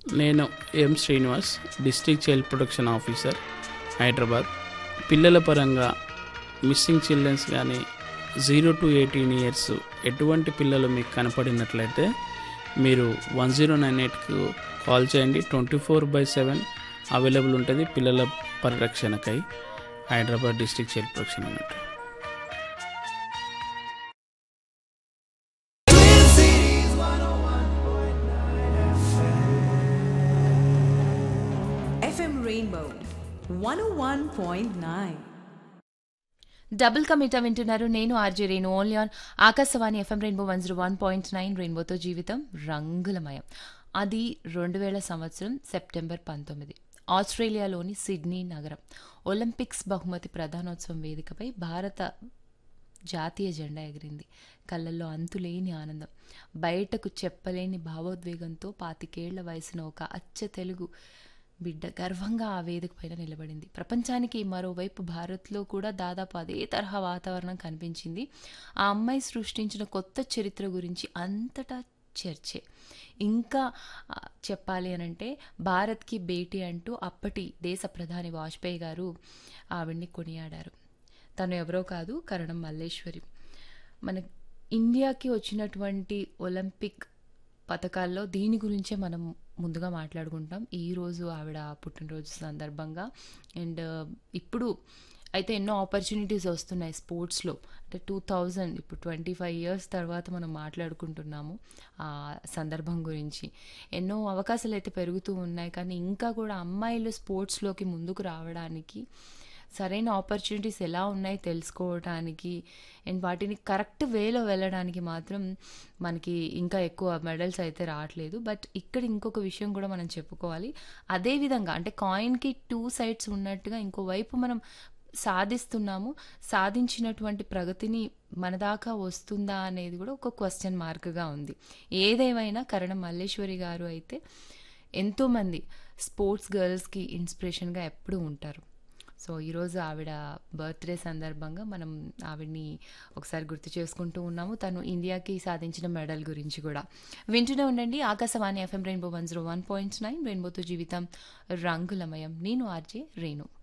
నేను M Srinivas district child protection officer Hyderabad పిల్లల పరంగా మిస్సింగ్ చిల్డ్రన్స్ కానీ జీరో టు ఎయిటీన్ ఇయర్స్ ఎటువంటి పిల్లలు మీకు కనపడినట్లయితే మీరు వన్ జీరో నైన్ ఎయిట్కు కాల్ చేయండి twenty four by seven available ఉంటుంది పిల్లల పరిరక్షణకై హైదరాబాద్ డిస్ట్రిక్ట్ చైల్డ్ ప్రొటెక్షన్ అన్నట్టు FM Rainbow 101.9. డబుల్ కమిట వింటున్నారు నేను RJ Renu only on Akashvani FM rainbow one zero one point nine రెయిన్బోతో జీవితం రంగులమయం అది రెండు వేల సంవత్సరం సెప్టెంబర్ పంతొమ్మిది ఆస్ట్రేలియాలోని సిడ్నీ నగరం ఒలింపిక్స్ బహుమతి ప్రధానోత్సవం వేదికపై భారత జాతీయ జెండా ఎగిరింది కళ్ళల్లో అంతులేని ఆనందం బయటకు చెప్పలేని భావోద్వేగంతో పాతికేళ్ల వయసున ఒక అచ్చ తెలుగు బిడ్డ గర్వంగా ఆ వేదిక పైన నిలబడింది ప్రపంచానికి మరోవైపు భారత్లో కూడా దాదాపు అదే తరహా వాతావరణం కనిపించింది ఆ అమ్మాయి సృష్టించిన కొత్త చరిత్ర గురించి అంతటా చర్చే ఇంకా ఆ, చెప్పాలి అనంటే భారత్కి భేటీ అంటూ అప్పటి దేశ ప్రధాని వాజ్పేయి గారు ఆవిడ్ని కొనియాడారు తను ఎవరో కాదు కరణం మల్లేశ్వరి మన ఇండియాకి వచ్చినటువంటి ఒలింపిక్ పథకాల్లో దీని గురించే మనం ముందుగా మాట్లాడుకుంటాం ఈరోజు ఆవిడ పుట్టినరోజు సందర్భంగా అండ్ ఇప్పుడు అయితే ఎన్నో ఆపర్చునిటీస్ వస్తున్నాయి స్పోర్ట్స్లో అంటే టూ థౌజండ్ ఇప్పుడు ట్వంటీ ఫైవ్ ఇయర్స్ తర్వాత మనం మాట్లాడుకుంటున్నాము ఆ సందర్భం గురించి ఎన్నో అవకాశాలు అయితే పెరుగుతూ ఉన్నాయి కానీ ఇంకా కూడా అమ్మాయిలు స్పోర్ట్స్లోకి ముందుకు రావడానికి సరైన ఆపర్చునిటీస్ ఎలా ఉన్నాయి తెలుసుకోవడానికి అండ్ వాటిని కరెక్ట్ వేలో వెళ్ళడానికి మాత్రం మనకి ఇంకా ఎక్కువ మెడల్స్ అయితే రావట్లేదు బట్ ఇక్కడ ఇంకొక విషయం కూడా మనం చెప్పుకోవాలి అదే విధంగా అంటే కాయిన్కి టూ సైడ్స్ ఉన్నట్టుగా ఇంకో వైపు మనం సాధిస్తున్నాము సాధించినటువంటి ప్రగతిని మన దాకా వస్తుందా అనేది కూడా ఒక క్వశ్చన్ మార్క్గా ఉంది ఏదేమైనా కరణం మల్లేశ్వరి గారు అయితే ఎంతోమంది స్పోర్ట్స్ గర్ల్స్కి ఇన్స్పిరేషన్గా ఎప్పుడూ ఉంటారు సో ఈరోజు ఆవిడ బర్త్డే సందర్భంగా మనం ఆవిడ్ని ఒకసారి గుర్తు చేసుకుంటూ ఉన్నాము తను ఇండియాకి సాధించిన మెడల్ గురించి కూడా వింటూనే ఉండండి Akashvani FM rainbow one zero one point nine రెయిన్బోతో జీవితం రంగులమయం నేను ఆర్జే రేణు